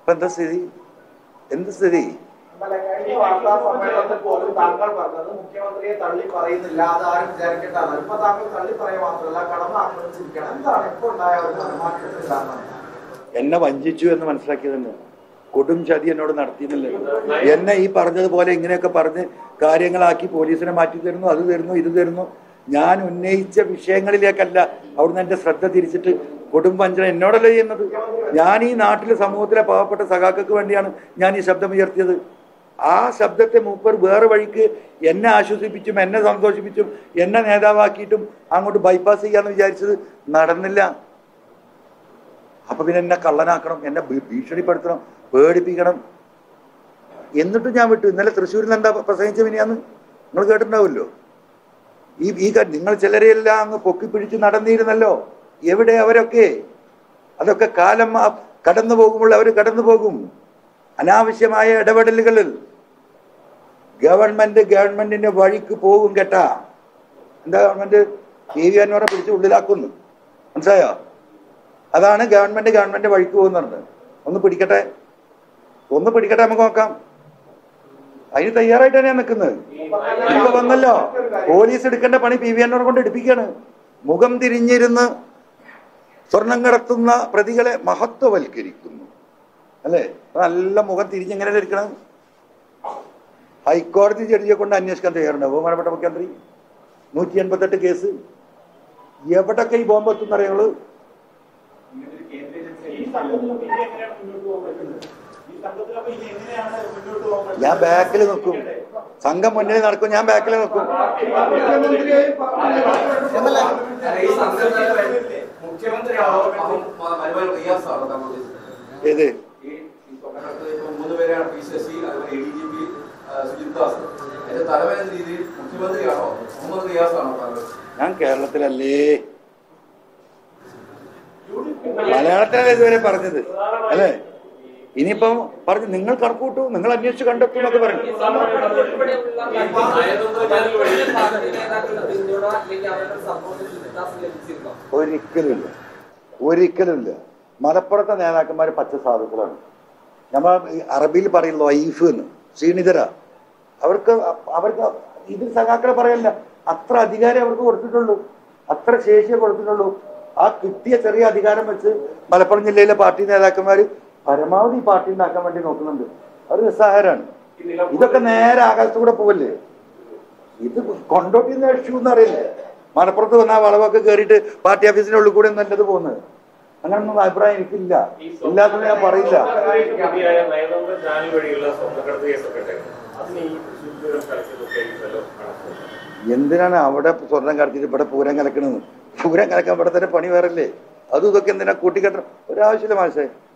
ഇപ്പൊ എന്താ സ്ഥിതി എന്ത് സ്ഥിതി ഇന്നലെ കഴിഞ്ഞ വാർത്താ സമ്മേളനത്തിൽ പോലും താങ്കൾ പറഞ്ഞത് മുഖ്യമന്ത്രിയെ തള്ളി പറയുന്നില്ല അത് ആരും വിചാരിക്കേണ്ടതാണ് ഇപ്പൊ താങ്കൾ തള്ളി പറയുക മാത്രമല്ല കടന്ന് ആക്രമിച്ചിരിക്കണം എന്താണ് ഇപ്പോൾ ഉണ്ടായ ഒരു മനമാറ്റത്തിന് കാരണം എന്നെ വഞ്ചിച്ചു എന്ന് മനസ്സിലാക്കിയതന്നെ കൊടും ചതി എന്നോട് നടത്തിയെന്നില്ല എന്നെ ഈ പറഞ്ഞതുപോലെ ഇങ്ങനെയൊക്കെ പറഞ്ഞ് കാര്യങ്ങളാക്കി പോലീസിനെ മാറ്റി തരുന്നു അത് തരുന്നു ഇത് തരുന്നു ഞാൻ ഉന്നയിച്ച വിഷയങ്ങളിലേക്കല്ല അവിടുന്ന് എന്റെ ശ്രദ്ധ തിരിച്ചിട്ട് കൊടും വഞ്ചന എന്നോടല്ല ചെയ്യുന്നത് ഞാൻ ഈ നാട്ടിലെ സമൂഹത്തിലെ പാവപ്പെട്ട സഖാക്കൾക്ക് വേണ്ടിയാണ് ഞാൻ ഈ ശബ്ദം ഉയർത്തിയത് ആ ശബ്ദത്തെ മൂപ്പർ വേറെ വഴിക്ക് എന്നെ ആശ്വസിപ്പിച്ചും എന്നെ സന്തോഷിപ്പിച്ചും എന്നെ നേതാവാക്കിയിട്ടും അങ്ങോട്ട് ബൈപ്പാസ് ചെയ്യാന്ന് വിചാരിച്ചത് നടന്നില്ല അപ്പൊ പിന്നെ എന്നെ കള്ളനാക്കണം എന്നെ ഭീ- ഭീഷണിപ്പെടുത്തണം പേടിപ്പിക്കണം എന്നിട്ടും ഞാൻ വിട്ടു ഇന്നലെ തൃശ്ശൂരിൽ നിന്ന് എന്താ പ്രസംഗിച്ച മിനിയാന്ന് നിങ്ങൾ കേട്ടിട്ടുണ്ടാവുമല്ലോ ഈ ഈ ക- നിങ്ങൾ ചിലരെയെല്ലാം അങ്ങ് പൊക്കി പിടിച്ച് നടന്നിരുന്നല്ലോ എവിടെ അവരൊക്കെ അതൊക്കെ കാലം ആ- കടന്നു പോകുമ്പോൾ അവർ കടന്നു പോകും അനാവശ്യമായ ഇടപെടലുകളിൽ ഗവൺമെന്റ് ഗവൺമെന്റിന്റെ വഴിക്ക് പോകും കേട്ടാ എന്താ ഗവൺമെന്റ് പി വി അൻവറെ പിടിച്ച് ഉള്ളിലാക്കുന്നു മനസ്സിലായോ അതാണ് ഗവൺമെന്റ് ഗവൺമെന്റ് വഴിക്ക് പോകുന്നുണ്ട് ഒന്ന് പിടിക്കട്ടെ ഒന്ന് പിടിക്കട്ടെ നമുക്ക് നോക്കാം അതിന് തയ്യാറായിട്ട് തന്നെയാണ് നിൽക്കുന്നത് ഇപ്പൊ വന്നല്ലോ പോലീസ് എടുക്കേണ്ട പണി പി വി എന്നോട് കൊണ്ട് എടുപ്പിക്കാണ് മുഖം തിരിഞ്ഞിരുന്ന് സ്വർണം കടത്തുന്ന പ്രതികളെ മഹത്വവൽക്കരിക്കുന്നു അല്ലേ നല്ല മുഖം തിരിഞ്ഞെങ്ങനെ ഇരിക്കണം ഹൈക്കോടതി ജഡ്ജിയെ കൊണ്ട് അന്വേഷിക്കാൻ തയ്യാറുണ്ട് ബഹുമാനപ്പെട്ട മുഖ്യമന്ത്രി നൂറ്റി എൺപത്തെട്ട് കേസ് എവിടൊക്കെ ഈ ബോംബ് എത്തുന്ന അറിയുള്ളൂ ഈ സംഘത്തിലൊക്കെ ഇനി എങ്ങനെയാണ് മുന്നോട്ട് പോകാൻ പറ്റുന്നത് ഈ സംഘത്തിലൊക്കെ ഇനി എങ്ങനെയാണ് മുന്നോട്ട് പോകാൻ പറ്റുന്നത് ഞാൻ ബാക്കിൽ നിൽക്കും സംഘം മുന്നിൽ നടക്കും ഞാൻ ബാക്കിൽ നിൽക്കും ഈ സംഘടനകളെ മുഖ്യമന്ത്രിയാണോ അപ്പം മരുമകൻ റിയാസാണോ താങ്കൾ ഉദ്ദേശിച്ചത് ഏത് ഈ ഈ സ്വർണ്ണക്കടത്ത് ഇപ്പൊ മൂന്ന് പേരാണ് പി ശശി അതുപോലെ A D G P Sujith Das അതിന്റെ തലവൻ എന്ന രീതിയിൽ മുഖ്യമന്ത്രിയാണോ മുഹമ്മദ് റിയാസാണോ താങ്കൾ ഞാൻ കേരളത്തിലല്ലേ മലയാളത്തിലല്ലേ ഇതുവരെ പറഞ്ഞത് അല്ലേ ഇനിയിപ്പം പറഞ്ഞു നിങ്ങൾ കണക്കൂട്ടു നിങ്ങൾ അന്വേഷിച്ച് കണ്ടെത്തും എന്നൊക്കെ പറഞ്ഞു ഒരിക്കലുമില്ല ഒരിക്കലുമില്ല മലപ്പുറത്തെ നേതാക്കന്മാർ പച്ച സാധുക്കളാണ് നമ്മൾ ഈ അറബിയിൽ പറയുന്നത് വൈഫ് എന്ന് ശ്രീനിധര അവർക്ക് അവർക്ക് ഇതിൽ സഖാക്കളെ പറയല്ല അത്ര അധികാരം അവർക്ക് കൊടുത്തിട്ടുള്ളൂ അത്ര ശേഷിയെ കൊടുത്തിട്ടുള്ളൂ ആ കിട്ടിയ ചെറിയ അധികാരം വെച്ച് മലപ്പുറം ജില്ലയിലെ പാർട്ടി നേതാക്കന്മാർ പരമാവധി പാർട്ടി ഉണ്ടാക്കാൻ വേണ്ടി നോക്കുന്നുണ്ട് അവർ നിസ്സഹായരാണ് ഇതൊക്കെ നേരെ ആകാശത്തൂടെ പോവല്ലേ ഇത് കൊണ്ടോട്ടി ഇഷ്യൂ എന്ന് അറിയില്ലേ മലപ്പുറത്ത് വന്ന ആ വളവൊക്കെ കയറിയിട്ട് പാർട്ടി ഓഫീസിന്റെ ഉള്ളിൽ കൂടെ നല്ലത് പോകുന്നത് അങ്ങനൊന്നും അഭിപ്രായം എനിക്കില്ല ഇല്ലാത്തത് ഞാൻ പറയില്ല പ്രതിയായ നയതന്ത്ര ചാനൽ വഴിയുള്ള സ്വർണ്ണക്കടത്ത് കേസൊക്കെ ഉണ്ടായിരുന്നു അതിന് ഈ തൃശ്ശൂർ പൂരം കളിച്ചതൊക്കെ ആയിരിക്കുമല്ലോ കണക്ക് എന്തിനാണ് അവിടെ സ്വർണം കടത്തിയിട്ട് ഇവിടെ പൂരം കലക്കണമെന്ന് പൂരം കലക്കാൻ ഇവിടെ തന്നെ പണി വേറല്ലേ അതും ഇതൊക്കെ എന്തിനാ കൂട്ടിക്കെട്ടണം ഒരാവശ്യമില്ല മാഷേ